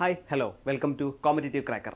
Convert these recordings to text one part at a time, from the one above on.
hi hello welcome to competitive cracker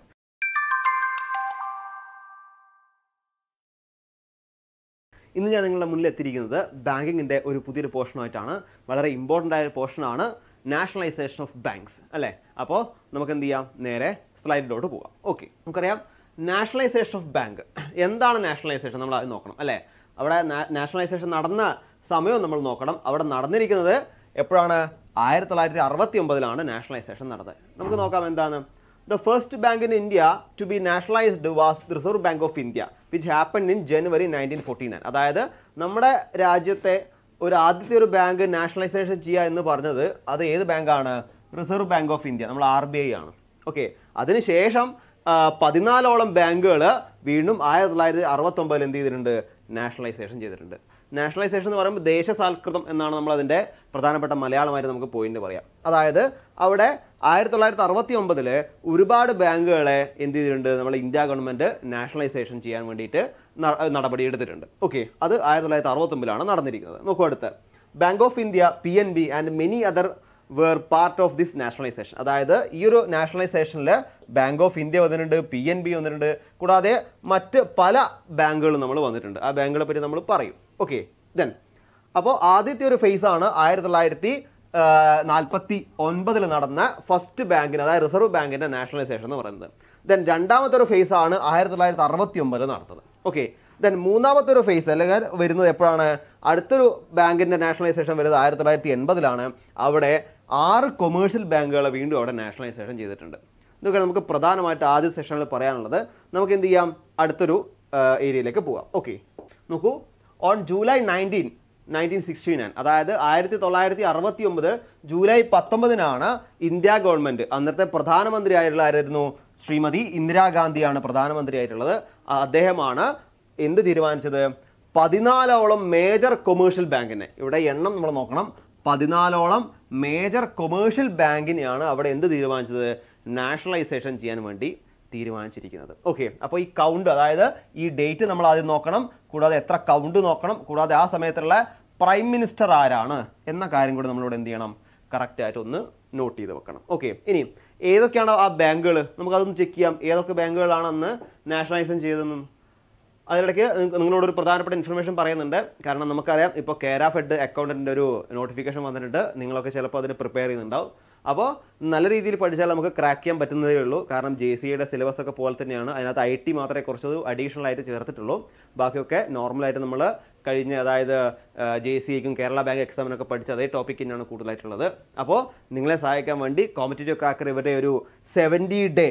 ഇന്ന് ഞാൻ നിങ്ങളുടെ മുന്നിൽ എത്തിയിരിക്കുന്നത് ബാങ്കിങ്ങിന്റെ ഒരു പുതിയൊരു പോർഷനുമായിട്ടാണ് വളരെ ഇമ്പോർട്ടൻ്റ് ആയ ഒരു പോർഷനാണ് നാഷണലൈസേഷൻ ഓഫ് ബാങ്ക്സ് അല്ലേ അപ്പോൾ നമുക്ക് എന്ത് ചെയ്യാം നേരെ സ്ലൈഡിലോട്ട് പോകാം ഓക്കെ നമുക്കറിയാം നാഷണലൈസേഷൻ ഓഫ് ബാങ്ക് എന്താണ് നാഷണലൈസേഷൻ നമ്മൾ അത് നോക്കണം അല്ലേ അവിടെ നാഷണലൈസേഷൻ നടന്ന സമയവും നമ്മൾ നോക്കണം അവിടെ നടന്നിരിക്കുന്നത് എപ്പോഴാണ് ആയിരത്തി തൊള്ളായിരത്തി അറുപത്തി ഒമ്പതിലാണ് നാഷണലൈസേഷൻ നടന്നത് നമുക്ക് നോക്കാം എന്താണ് the first bank in India to be nationalised was Reserve Bank of India which happen in January nineteen forty nine അതായത് നമ്മുടെ രാജ്യത്തെ ഒരു ആദ്യത്തെ ഒരു ബാങ്ക് നാഷണലൈസേഷൻ ചെയ്യുക എന്ന് പറഞ്ഞത് അത് ഏത് ബാങ്കാണ് റിസർവ് ബാങ്ക് ഓഫ് ഇന്ത്യ നമ്മൾ ആർ ബി ഐ ആണ് ഓക്കെ അതിനുശേഷം ആ, പതിനാലോളം ബാങ്കുകൾ വീണ്ടും ആയിരത്തി തൊള്ളായിരത്തി അറുപത്തി ഒമ്പതിൽ എന്ത് ചെയ്തിട്ടുണ്ട് നാഷണലൈസേഷൻ ചെയ്തിട്ടുണ്ട് നാഷണലൈസേഷൻ എന്ന് പറയുമ്പോൾ ദേശസാൽകൃതം എന്നാണ് നമ്മൾ അതിന്റെ പ്രധാനപ്പെട്ട മലയാളമായിട്ട് നമുക്ക് പോയിന്റ് പറയാം അതായത് അവിടെ ആയിരത്തി തൊള്ളായിരത്തി അറുപത്തി ഒമ്പതില് ഒരുപാട് ബാങ്കുകളെ എന്ത് ചെയ്തിട്ടുണ്ട് നമ്മുടെ ഇന്ത്യ ഗവൺമെന്റ് നാഷണലൈസേഷൻ ചെയ്യാൻ വേണ്ടിയിട്ട് ന- നടപടി എടുത്തിട്ടുണ്ട് ഓക്കെ അത് ആയിരത്തി തൊള്ളായിരത്തി അറുപത്തി ഒമ്പതിലാണ് നടന്നിരിക്കുന്നത് നോക്കൂ അടുത്ത് Bank of India P N B and many other were part of this nationalisation അതായത് ഈ ഒരു നാഷണലൈസേഷനിൽ ബാങ്ക് ഓഫ് ഇന്ത്യ വന്നിട്ടുണ്ട് പി എൻ ബി വന്നിട്ടുണ്ട് കൂടാതെ മറ്റ് പല ബാങ്കുകളും നമ്മൾ വന്നിട്ടുണ്ട് ആ ബാങ്കുകളെ പറ്റി നമ്മൾ പറയും ഓക്കെ ദെൻ അപ്പോൾ ആദ്യത്തെ ഒരു ഫേസ് ആണ് ആയിരത്തി തൊള്ളായിരത്തി നാൽപ്പത്തി ഒൻപതിൽ നടന്ന ഫസ്റ്റ് ബാങ്കിന് അതായത് റിസർവ് ബാങ്കിന്റെ നാഷണലൈസേഷൻ എന്ന് പറയുന്നത് ദെൻ രണ്ടാമത്തെ ഒരു ഫേസ് ആണ് ആയിരത്തി തൊള്ളായിരത്തി അറുപത്തി ഒമ്പതിൽ നടന്നത് ഓക്കെ ദെൻ മൂന്നാമത്തെ ഒരു ഫേസ് അല്ലെങ്കിൽ വരുന്നത് എപ്പോഴാണ് അടുത്തൊരു ബാങ്കിന്റെ നാഷണലൈസേഷൻ വരുന്നത് ആയിരത്തി തൊള്ളായിരത്തി എൺപതിലാണ് അവിടെ ആറ് കൊമേഴ്ഷ്യൽ ബാങ്കുകളെ വീണ്ടും അവിടെ നാഷണലൈസേഷൻ ചെയ്തിട്ടുണ്ട് ഇതൊക്കെ നമുക്ക് പ്രധാനമായിട്ട് ആദ്യ സെഷനിൽ പറയാനുള്ളത് നമുക്ക് എന്ത് ചെയ്യാം അടുത്തൊരു ഏരിയയിലേക്ക് പോവാം ഓക്കെ നോക്കൂ on July nineteen nineteen sixty nine അതായത് ആയിരത്തി തൊള്ളായിരത്തി അറുപത്തി ഒമ്പത് ജൂലൈ പത്തൊമ്പതിനാണ് ഇന്ത്യ ഗവൺമെന്റ് അന്നത്തെ പ്രധാനമന്ത്രി ആയിട്ടുള്ള ആരായിരുന്നു ശ്രീമതി ഇന്ദിരാഗാന്ധിയാണ് പ്രധാനമന്ത്രി ആയിട്ടുള്ളത് ആ അദ്ദേഹമാണ് എന്ത് തീരുമാനിച്ചത് പതിനാലോളം മേജർ കൊമേഴ്ഷ്യൽ ബാങ്കിനെ ഇവിടെ എണ്ണം നമ്മൾ നോക്കണം പതിനാലോളം മേജർ കൊമേഴ്ഷ്യൽ ബാങ്കിനെയാണ് അവിടെ എന്ത് തീരുമാനിച്ചത് നാഷണലൈസേഷൻ ചെയ്യാൻ വേണ്ടി തീരുമാനിച്ചിരിക്കുന്നത് ഓക്കെ അപ്പോൾ ഈ കൗണ്ട് അതായത് ഈ ഡേറ്റ് നമ്മൾ ആദ്യം നോക്കണം കൂടാതെ എത്ര കൗണ്ട് നോക്കണം കൂടാതെ ആ സമയത്തുള്ള പ്രൈം മിനിസ്റ്റർ ആരാണ് എന്ന കാര്യം കൂടി നമ്മളിവിടെ എന്ത് ചെയ്യണം കറക്റ്റ് ആയിട്ട് ഒന്ന് നോട്ട് ചെയ്ത് വെക്കണം ഓക്കെ ഇനി ഏതൊക്കെയാണ് ആ ബാങ്കുകൾ നമുക്കതൊന്ന് ചെക്ക് ചെയ്യാം ഏതൊക്കെ ബാങ്കുകളാണ് അന്ന് നാഷണലൈസേഷൻ ചെയ്തതെന്നും അതിനിടയ്ക്ക് നിങ്ങ- നിങ്ങളോട് ഒരു പ്രധാനപ്പെട്ട ഇൻഫർമേഷൻ പറയുന്നുണ്ട് കാരണം നമുക്കറിയാം ഇപ്പോൾ കേര ഫെഡ് അക്കൗണ്ടന്റിന്റെ ഒരു നോട്ടിഫിക്കേഷൻ വന്നിട്ടുണ്ട് നിങ്ങളൊക്കെ ചിലപ്പോൾ അതിന് പ്രിപ്പയർ ചെയ്യുന്നുണ്ടാവും അപ്പോൾ നല്ല രീതിയിൽ പഠിച്ചാൽ നമുക്ക് ക്രാക്ക് ചെയ്യാൻ പറ്റുന്നതേ ഉള്ളൂ കാരണം ജെ സിയുടെ സിലബസ് ഒക്കെ പോലെ തന്നെയാണ് അതിനകത്ത് ഐ ടി മാത്രമേ കുറച്ചത് അഡീഷണൽ ആയിട്ട് ചേർത്തിട്ടുള്ളൂ ബാക്കിയൊക്കെ നോർമലായിട്ട് നമ്മൾ കഴിഞ്ഞ അതായത് ജെ സിക്കും കേരള ബാങ്ക് എക്സാമിനൊക്കെ പഠിച്ച അതേ ടോപ്പിക് തന്നെയാണ് കൂടുതലായിട്ടുള്ളത് അപ്പോൾ നിങ്ങളെ സഹായിക്കാൻ വേണ്ടി കോമ്പറ്റേറ്റീവ് ക്രാക്കർ ഇവരുടെ ഒരു seventy day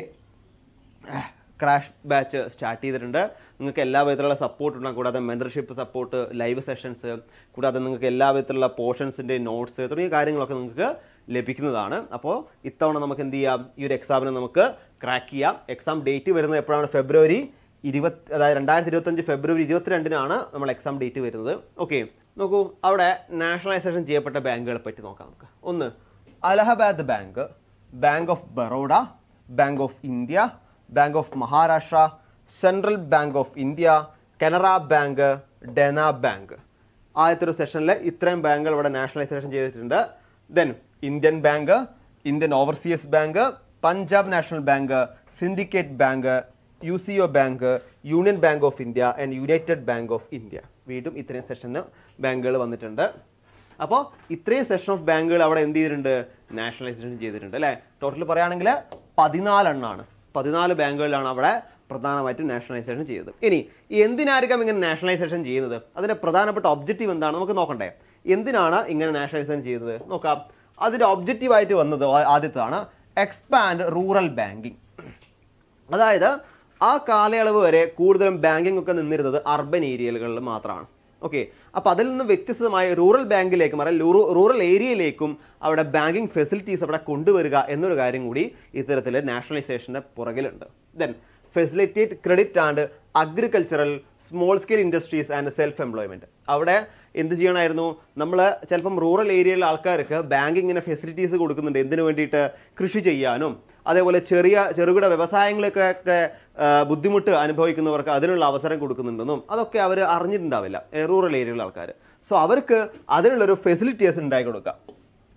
crash batch start ചെയ്തിട്ടുണ്ട് നിങ്ങൾക്ക് എല്ലാ വിധത്തിലുള്ള സപ്പോർട്ട് ഉണ്ടാകും കൂടാതെ മെന്റർഷിപ്പ് സപ്പോർട്ട് ലൈവ് സെഷൻസ് കൂടാതെ നിങ്ങൾക്ക് എല്ലാ വിധത്തിലുള്ള പോർഷൻസിന്റെ നോട്ട്സ് തുടങ്ങിയ കാര്യങ്ങളൊക്കെ നിങ്ങൾക്ക് ലഭിക്കുന്നതാണ് അപ്പോൾ ഇത്തവണ നമുക്ക് എന്ത് ചെയ്യാം ഈ ഒരു എക്സാമിന് നമുക്ക് ക്രാക്ക് ചെയ്യാം എക്സാം ഡേറ്റ് വരുന്നത് എപ്പോഴാണ് ഫെബ്രുവരി ഇരുപത്തി അതായത് രണ്ടായിരത്തി ഇരുപത്തഞ്ച് ഫെബ്രുവരി ഇരുപത്തിരണ്ടിനാണ് നമ്മൾ എക്സാം ഡേറ്റ് വരുന്നത് ഓക്കെ നോക്കൂ അവിടെ നാഷണലൈസേഷൻ ചെയ്യപ്പെട്ട ബാങ്കുകളെ പറ്റി നോക്കാം നമുക്ക് ഒന്ന് Allahabad Bank Bank of Baroda Bank of India Bank of Maharashtra Central Bank of India Canara Bank Dena Bank ആദ്യത്തെ ഒരു സെഷനിൽ ഇത്രയും ബാങ്കുകൾ ഇവിടെ നാഷണലൈസേഷൻ ചെയ്തിട്ടുണ്ട് then Indian Bank Indian Overseas Bank Punjab National Bank Syndicate Bank U C O Bank Union Bank of India and United Bank of India വീണ്ടും ഇത്രയും സെഷന് ബാങ്കുകൾ വന്നിട്ടുണ്ട് അപ്പോൾ ഇത്രയും സെഷൻ ഓഫ് ബാങ്കുകൾ അവിടെ എന്ത് ചെയ്തിട്ടുണ്ട് നാഷണലൈസേഷൻ ചെയ്തിട്ടുണ്ട് അല്ലേ ടോട്ടൽ പറയുകയാണെങ്കിൽ പതിനാലെണ്ണാണ് പതിനാല് ബാങ്കുകളിലാണ് അവിടെ പ്രധാനമായിട്ടും നാഷണലൈസേഷൻ ചെയ്തത് ഇനി ഈ എന്തിനായിരിക്കാം ഇങ്ങനെ നാഷണലൈസേഷൻ ചെയ്യുന്നത് അതിന്റെ പ്രധാനപ്പെട്ട ഒബ്ജക്റ്റീവ് എന്താണ് നമുക്ക് നോക്കണ്ടേ എന്തിനാണ് ഇങ്ങനെ നാഷണലൈസേഷൻ ചെയ്തത് നോക്കാം അതിന്റെ ഒബ്ജക്റ്റീവ് ആയിട്ട് വന്നത് ആ- ആദ്യത്തേതാണ് എക്സ്പാൻഡ് റൂറൽ ബാങ്കിങ് അതായത് ആ കാലയളവ് വരെ കൂടുതലും ബാങ്കിങ് ഒക്കെ നിന്നിരുന്നത് അർബൻ ഏരിയകളിൽ മാത്രമാണ് ഓക്കെ അപ്പൊ അതിൽ നിന്ന് വ്യത്യസ്തമായ റൂറൽ ബാങ്കിലേക്കും അല്ലെങ്കിൽ റൂറൽ ഏരിയയിലേക്കും അവിടെ ബാങ്കിങ് ഫെസിലിറ്റീസ് അവിടെ കൊണ്ടുവരിക എന്നൊരു കാര്യം കൂടി ഇത്തരത്തിൽ നാഷണലൈസേഷന്റെ പുറകിലുണ്ട് then facilitate credit and agricultural small scale industries and self employment അവിടെ എന്ത് ചെയ്യണമായിരുന്നു നമ്മൾ ചിലപ്പം റൂറൽ ഏരിയയിലെ ആൾക്കാർക്ക് ബാങ്കിങ്ങിന് ഫെസിലിറ്റീസ് കൊടുക്കുന്നുണ്ട് എന്തിനു വേണ്ടിയിട്ട് കൃഷി ചെയ്യാനും അതേപോലെ ചെറിയ ചെറുകിട വ്യവസായങ്ങളൊക്കെ ഒക്കെ, ആ, ബുദ്ധിമുട്ട് അനുഭവിക്കുന്നവർക്ക് അതിനുള്ള അവസരം കൊടുക്കുന്നുണ്ടെന്നും അതൊക്കെ അവർ അറിഞ്ഞിട്ടുണ്ടാവില്ല റൂറൽ ഏരിയയിലെ ആൾക്കാർ സോ അവർക്ക് അതിനുള്ളൊരു ഫെസിലിറ്റീസ് ഉണ്ടാക്കി കൊടുക്കുക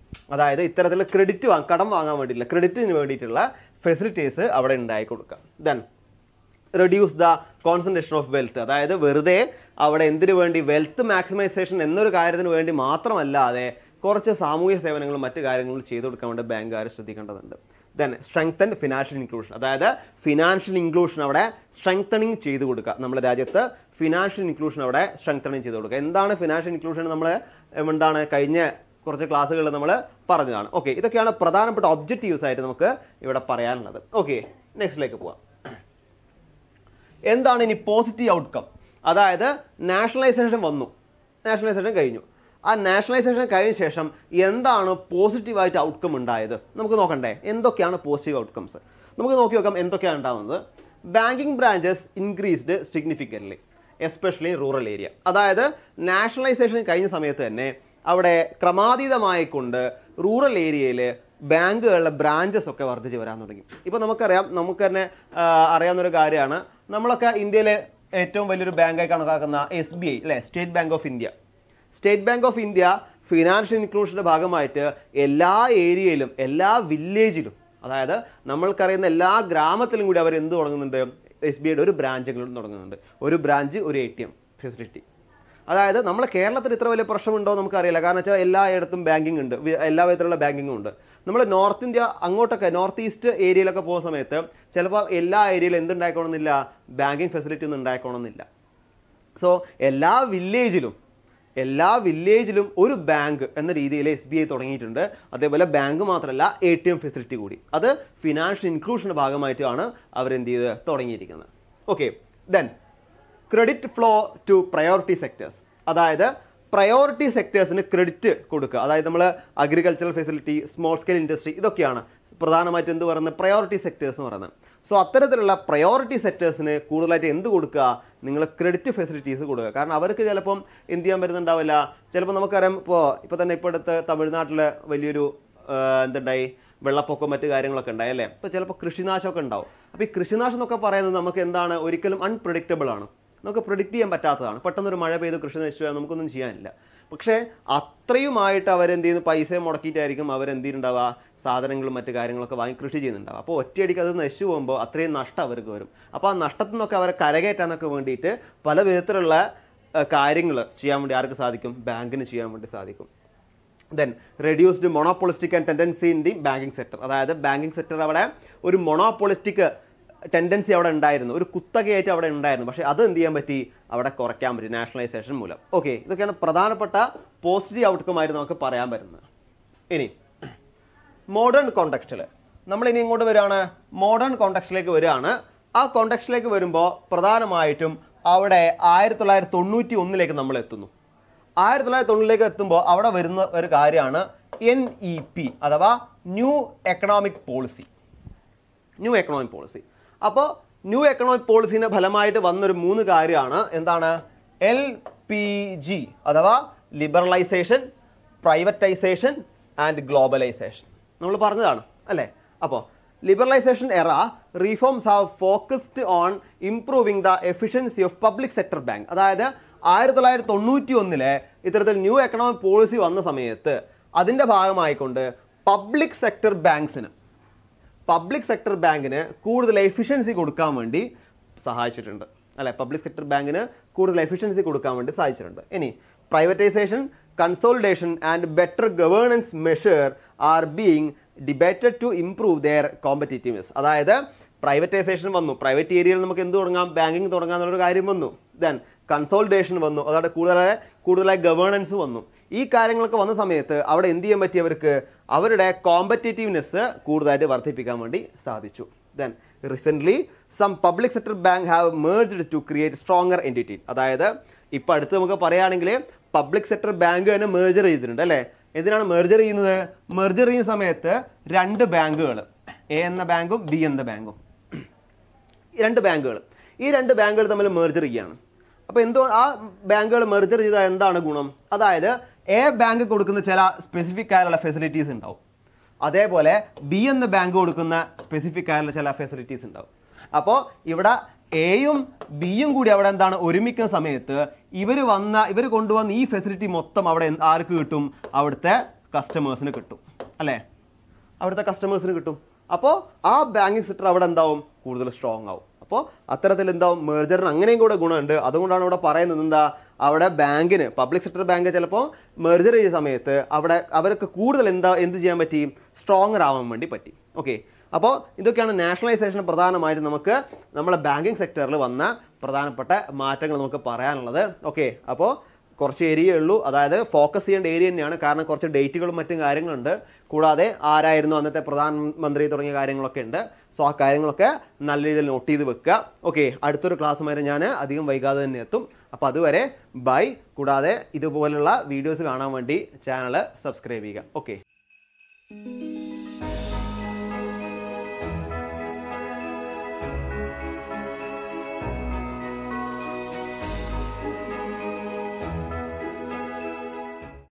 അതായത് ഇത്തരത്തിലുള്ള ക്രെഡിറ്റ് വാങ്ങ കടം വാങ്ങാൻ വേണ്ടിയിട്ടുള്ള ക്രെഡിറ്റിന് വേണ്ടിയിട്ടുള്ള ഫെസിലിറ്റീസ് അവിടെ ഉണ്ടായി കൊടുക്കുക then reduce the concentration of wealth അതായത് വെറുതെ അവിടെ എന്തിനു വേണ്ടി വെൽത്ത് മാക്സിമൈസേഷൻ എന്നൊരു കാര്യത്തിന് വേണ്ടി മാത്രമല്ലാതെ കുറച്ച് സാമൂഹ്യ സേവനങ്ങളും മറ്റു കാര്യങ്ങളും ചെയ്തു കൊടുക്കാൻ വേണ്ടി ബാങ്കുകാർ ശ്രദ്ധിക്കേണ്ടതുണ്ട് ദെൻ സ്ട്രെങ്തൻ ഫിനാൻഷ്യൽ ഇൻക്ലൂഷൻ അതായത് ഫിനാൻഷ്യൽ ഇൻക്ലൂഷൻ അവിടെ സ്ട്രെങ്തണിങ് ചെയ്തു കൊടുക്കുക നമ്മുടെ രാജ്യത്ത് ഫിനാൻഷ്യൽ ഇൻക്ലൂഷൻ അവിടെ സ്ട്രെങ്തണിങ് ചെയ്തു കൊടുക്കുക എന്താണ് ഫിനാൻഷ്യൽ ഇൻക്ലൂഷൻ നമ്മൾ എന്താണ് കഴിഞ്ഞ കുറച്ച് ക്ലാസ്സുകളിൽ നമ്മൾ പറഞ്ഞതാണ് ഓക്കെ ഇതൊക്കെയാണ് പ്രധാനപ്പെട്ട ഒബ്ജക്റ്റീവ്സ് ആയിട്ട് നമുക്ക് ഇവിടെ പറയാനുള്ളത് ഓക്കെ നെക്സ്റ്റിലേക്ക് പോവാം എന്താണ് ഇനി പോസിറ്റീവ് ഔട്ട്കം അതായത് നാഷണലൈസേഷൻ വന്നു നാഷണലൈസേഷൻ കഴിഞ്ഞു ആ നാഷണലൈസേഷൻ കഴിഞ്ഞ ശേഷം എന്താണ് പോസിറ്റീവായിട്ട് ഔട്ട്കം ഉണ്ടായത് നമുക്ക് നോക്കണ്ടേ എന്തൊക്കെയാണ് പോസിറ്റീവ് ഔട്ട്കംസ് നമുക്ക് നോക്കി നോക്കാം എന്തൊക്കെയാണ് ഉണ്ടാകുന്നത് banking branches increased significantly especially rural area അതായത് നാഷണലൈസേഷൻ കഴിഞ്ഞ സമയത്ത് തന്നെ അവിടെ ക്രമാതീതമായിക്കൊണ്ട് റൂറൽ ഏരിയയിൽ ബാങ്കുകളുടെ ബ്രാഞ്ചസ് ഒക്കെ വർദ്ധിച്ച് വരാൻ തുടങ്ങി ഇപ്പൊ നമുക്കറിയാം നമുക്ക് തന്നെ ആ, അറിയാവുന്ന ഒരു കാര്യമാണ് നമ്മളൊക്കെ ഇന്ത്യയിലെ ഏറ്റവും വലിയൊരു ബാങ്കായി കണക്കാക്കുന്ന എസ് ബി ഐ അല്ലെ State Bank of India State Bank of India financial ഇൻക്ലൂഷന്റെ ഭാഗമായിട്ട് എല്ലാ ഏരിയയിലും എല്ലാ വില്ലേജിലും അതായത് നമ്മൾക്കറിയുന്ന എല്ലാ ഗ്രാമത്തിലും കൂടി അവർ എന്ത് തുടങ്ങുന്നുണ്ട് എസ് ബി ഐയുടെ ഒരു ബ്രാഞ്ചുകളും തുടങ്ങുന്നുണ്ട് ഒരു ബ്രാഞ്ച് ഒരു എ ടി എം ഫെസിലിറ്റി അതായത് നമ്മൾ കേരളത്തിൽ ഇത്ര വലിയ പ്രശ്നമുണ്ടോ നമുക്കറിയില്ല കാരണം വെച്ചാൽ എല്ലായിടത്തും ബാങ്കിങ് ഉണ്ട് വി- എല്ലാ വിധത്തിലുള്ള ബാങ്കിങ്ങും ഉണ്ട് നമ്മൾ നോർത്ത് ഇന്ത്യ അങ്ങോട്ടൊക്കെ നോർത്ത് ഈസ്റ്റ് ഏരിയയിലൊക്കെ പോകുന്ന സമയത്ത് ചിലപ്പോൾ എല്ലാ ഏരിയയിലും എന്തുണ്ടായിക്കോണമെന്നില്ല ബാങ്കിങ് ഫെസിലിറ്റി ഒന്നും ഉണ്ടായിക്കോണമെന്നില്ല സോ എല്ലാ വില്ലേജിലും എല്ലാ വില്ലേജിലും ഒരു ബാങ്ക് എന്ന രീതിയിൽ എസ് ബി ഐ തുടങ്ങിയിട്ടുണ്ട് അതേപോലെ ബാങ്ക് മാത്രമല്ല എ ടി എം ഫെസിലിറ്റി കൂടി അത് ഫിനാൻഷ്യൽ ഇൻക്ലൂഷന്റെ ഭാഗമായിട്ടാണ് അവരെന്ത് ചെയ്ത് തുടങ്ങിയിരിക്കുന്നത് okay then credit flow to priority sectors അതായത് പ്രയോറിറ്റി സെക്ടേഴ്സിന് ക്രെഡിറ്റ് കൊടുക്കുക അതായത് നമ്മൾ agricultural facility small scale industry ഇതൊക്കെയാണ് പ്രധാനമായിട്ട് എന്ത് പറയുന്നത് പ്രയോറിറ്റി സെക്ടേഴ്സ് എന്ന് പറയുന്നത് സോ അത്തരത്തിലുള്ള പ്രയോറിറ്റി സെക്ടേഴ്സിന് കൂടുതലായിട്ട് എന്ത് കൊടുക്കുക നിങ്ങൾ ക്രെഡിറ്റ് ഫെസിലിറ്റീസ് കൊടുക്കുക കാരണം അവർക്ക് ചിലപ്പം എന്ത് ചെയ്യാൻ പറ്റുന്നുണ്ടാവില്ല ചിലപ്പോൾ നമുക്കറിയാം ഇപ്പോൾ ഇപ്പോൾ തന്നെ ഇപ്പോൾ അടുത്ത് തമിഴ്നാട്ടിൽ വലിയൊരു ആ, എന്തുണ്ടായി വെള്ളപ്പൊക്കം മറ്റു കാര്യങ്ങളൊക്കെ ഉണ്ടായി അല്ലേ അപ്പോൾ ചിലപ്പോൾ കൃഷിനാശമൊക്കെ ഉണ്ടാവും അപ്പോൾ ഈ കൃഷിനാശം എന്നൊക്കെ പറയുന്നത് നമുക്ക് എന്താണ് ഒരിക്കലും അൺപ്രഡിക്റ്റബിൾ ആണ് നമുക്ക് പ്രിഡിക്റ്റ് ചെയ്യാൻ പറ്റാത്തതാണ് പെട്ടെന്ന് ഒരു മഴ പെയ്ത് കൃഷി നശിച്ചു പോയാൽ നമുക്കൊന്നും ചെയ്യാനില്ല പക്ഷേ അത്രയുമായിട്ട് അവരെന്ത് ചെയ്യുന്നു പൈസ മുടക്കിയിട്ടായിരിക്കും അവരെന്ത് ചെയ്യുന്നുണ്ടാവുക സാധനങ്ങളും മറ്റു കാര്യങ്ങളൊക്കെ വാങ്ങി കൃഷി ചെയ്യുന്നുണ്ടാവുക അപ്പോൾ ഒറ്റയടിക്ക് അത് നശിച്ചു പോകുമ്പോൾ അത്രയും നഷ്ടം അവർക്ക് വരും അപ്പോൾ ആ നഷ്ടത്തിൽ നിന്നൊക്കെ അവരെ കരകയറ്റാനൊക്കെ വേണ്ടിയിട്ട് പല വിധത്തിലുള്ള കാര്യങ്ങൾ ചെയ്യാൻ വേണ്ടി ആർക്ക് സാധിക്കും ബാങ്കിന് ചെയ്യാൻ വേണ്ടി സാധിക്കും then reduced monopolistic and tendency in the banking sector അതായത് ബാങ്കിങ് സെക്ടർ അവിടെ ഒരു മൊണോപോളിസ്റ്റിക് ടെൻഡൻസി അവിടെ ഉണ്ടായിരുന്നു ഒരു കുത്തകയായിട്ട് അവിടെ ഉണ്ടായിരുന്നു പക്ഷേ അത് എന്ത് ചെയ്യാൻ പറ്റി അവിടെ കുറയ്ക്കാൻ പറ്റി നാഷണലൈസേഷൻ മൂലം ഓക്കെ ഇതൊക്കെയാണ് പ്രധാനപ്പെട്ട പോസിറ്റീവ് ഔട്ട്കം ആയിട്ട് നമുക്ക് പറയാൻ പറ്റുന്നത് ഇനി മോഡേൺ കോണ്ടെക്സ്റ്റിൽ നമ്മൾ ഇനി ഇങ്ങോട്ട് വരികയാണ് മോഡേൺ കോണ്ടെക്സ്റ്റിലേക്ക് വരികയാണ് ആ കോണ്ടെക്സ്റ്റിലേക്ക് വരുമ്പോൾ പ്രധാനമായിട്ടും അവിടെ ആയിരത്തി തൊള്ളായിരത്തി തൊണ്ണൂറ്റി ഒന്നിലേക്ക് നമ്മൾ എത്തുന്നു ആയിരത്തി തൊള്ളായിരത്തി തൊണ്ണൂറിലേക്ക് എത്തുമ്പോൾ അവിടെ വരുന്ന ഒരു കാര്യമാണ് എൻ ഇ പി അഥവാ new economic policy new economic policy അപ്പോൾ ന്യൂ എക്കണോമിക് പോളിസിന്റെ ഫലമായിട്ട് വന്നൊരു മൂന്ന് കാര്യമാണ് എന്താണ് എൽ പി ജി അഥവാ ലിബറലൈസേഷൻ പ്രൈവറ്റൈസേഷൻ ആൻഡ് ഗ്ലോബലൈസേഷൻ നമ്മൾ പറഞ്ഞതാണ് അല്ലേ അപ്പോൾ liberalisation era reforms have focused on improving the efficiency of public sector bank അതായത് ആയിരത്തി തൊള്ളായിരത്തി തൊണ്ണൂറ്റി ഒന്നിലെ ഇത്തരത്തിൽ ന്യൂ എക്കണോമിക് പോളിസി വന്ന സമയത്ത് അതിന്റെ ഭാഗമായിക്കൊണ്ട് പബ്ലിക് സെക്ടർ ബാങ്ക്സിന് പബ്ലിക് സെക്ടർ ബാങ്കിന് കൂടുതൽ എഫിഷ്യൻസി കൊടുക്കാൻ വേണ്ടി സഹായിച്ചിട്ടുണ്ട് അല്ലെ പബ്ലിക് സെക്ടർ ബാങ്കിന് കൂടുതൽ എഫിഷ്യൻസി കൊടുക്കാൻ വേണ്ടി സഹായിച്ചിട്ടുണ്ട് ഇനി privatisation consolidation and better governance measure are being debated to improve their competitiveness അതായത് പ്രൈവറ്റൈസേഷൻ വന്നു പ്രൈവറ്റ് ഏരിയയിൽ നമുക്ക് എന്ത് തുടങ്ങാം ബാങ്കിങ് തുടങ്ങാം എന്നുള്ളൊരു കാര്യം വന്നു ദെൻ കൺസോളിഡേഷൻ വന്നു അതോടെ കൂടുതലായി കൂടുതലായി ഗവേണൻസ് വന്നു ഈ കാര്യങ്ങളൊക്കെ വന്ന സമയത്ത് അവിടെ എന്ത് ചെയ്യാൻ പറ്റി അവർക്ക് അവരുടെ കോമ്പറ്റേറ്റീവ്നെസ് കൂടുതലായിട്ട് വർദ്ധിപ്പിക്കാൻ വേണ്ടി സാധിച്ചു then recent some public sector bank have merged to create stronger entity അതായത് ഇപ്പൊ അടുത്ത് നമുക്ക് പറയുകയാണെങ്കിൽ പബ്ലിക് സെക്ടർ ബാങ്ക് തന്നെ മേർജർ ചെയ്തിട്ടുണ്ട് അല്ലേ എന്തിനാണ് മെർജർ ചെയ്യുന്നത് മെർജർ ചെയ്യുന്ന സമയത്ത് രണ്ട് ബാങ്കുകൾ എ എന്ന ബാങ്കും ബി എന്ന ബാങ്കും ഈ രണ്ട് ബാങ്കുകൾ ഈ രണ്ട് ബാങ്കുകൾ തമ്മിൽ മെർജർ ചെയ്യാണ് അപ്പോൾ എന്തോ ആ ബാങ്കുകൾ മെർജർ ചെയ്താൽ എന്താണ് ഗുണം അതായത് എ ബാങ്ക് കൊടുക്കുന്ന ചില സ്പെസിഫിക് ആയിട്ടുള്ള ഫെസിലിറ്റീസ് ഉണ്ടാവും അതേപോലെ ബി എന്ന ബാങ്ക് കൊടുക്കുന്ന സ്പെസിഫിക് ആയിട്ടുള്ള ചില ഫെസിലിറ്റീസ് ഉണ്ടാവും അപ്പോൾ ഇവിടെ എയും ബിയും കൂടി അവിടെ എന്താണ് ഒരുമിക്കുന്ന സമയത്ത് ഇവർ വന്ന ഇവർ കൊണ്ടുവന്ന ഈ ഫെസിലിറ്റി മൊത്തം അവിടെ എന്ത് ആർക്ക് കിട്ടും അവിടുത്തെ കസ്റ്റമേഴ്സിന് കിട്ടും അല്ലേ അവിടുത്തെ കസ്റ്റമേഴ്സിന് കിട്ടും അപ്പോൾ ആ ബാങ്കിങ് സെക്ടർ അവിടെ എന്താവും കൂടുതൽ സ്ട്രോങ് ആവും അപ്പോൾ അത്തരത്തിൽ എന്താവും മെർജറിന് അങ്ങനെയും കൂടെ ഗുണമുണ്ട് അതുകൊണ്ടാണ് ഇവിടെ പറയുന്നത് എന്താ അവിടെ ബാങ്കിന് പബ്ലിക് സെക്ടർ ബാങ്ക് ചിലപ്പോൾ മെർജർ ചെയ്ത സമയത്ത് അവിടെ അവർക്ക് കൂടുതൽ എന്താ എന്ത് ചെയ്യാൻ പറ്റി സ്ട്രോങ്ങർ ആവാൻ വേണ്ടി പറ്റി ഓക്കെ അപ്പോൾ ഇതൊക്കെയാണ് നാഷണലൈസേഷൻ പ്രധാനമായിട്ട് നമുക്ക് നമ്മളെ ബാങ്കിങ് സെക്ടറിൽ വന്ന പ്രധാനപ്പെട്ട മാറ്റങ്ങൾ നമുക്ക് പറയാനുള്ളത് ഓക്കെ അപ്പോൾ കുറച്ച് ഏരിയയേ ഉള്ളൂ അതായത് ഫോക്കസ് ചെയ്യേണ്ട ഏരിയ തന്നെയാണ് കാരണം കുറച്ച് ഡേറ്റുകളും മറ്റും കാര്യങ്ങളുണ്ട് കൂടാതെ ആരായിരുന്നു അന്നത്തെ പ്രധാനമന്ത്രി തുടങ്ങിയ കാര്യങ്ങളൊക്കെ ഉണ്ട് സോ ആ കാര്യങ്ങളൊക്കെ നല്ല രീതിയിൽ നോട്ട് ചെയ്ത് വെക്കുക ഓക്കെ അടുത്തൊരു ക്ലാസ് വരെ ഞാൻ അധികം വൈകാതെ തന്നെ എത്തും അപ്പോൾ അതുവരെ ബൈ കൂടാതെ ഇതുപോലുള്ള വീഡിയോസ് കാണാൻ വേണ്ടി ചാനൽ സബ്സ്ക്രൈബ് ചെയ്യുക ഓക്കെ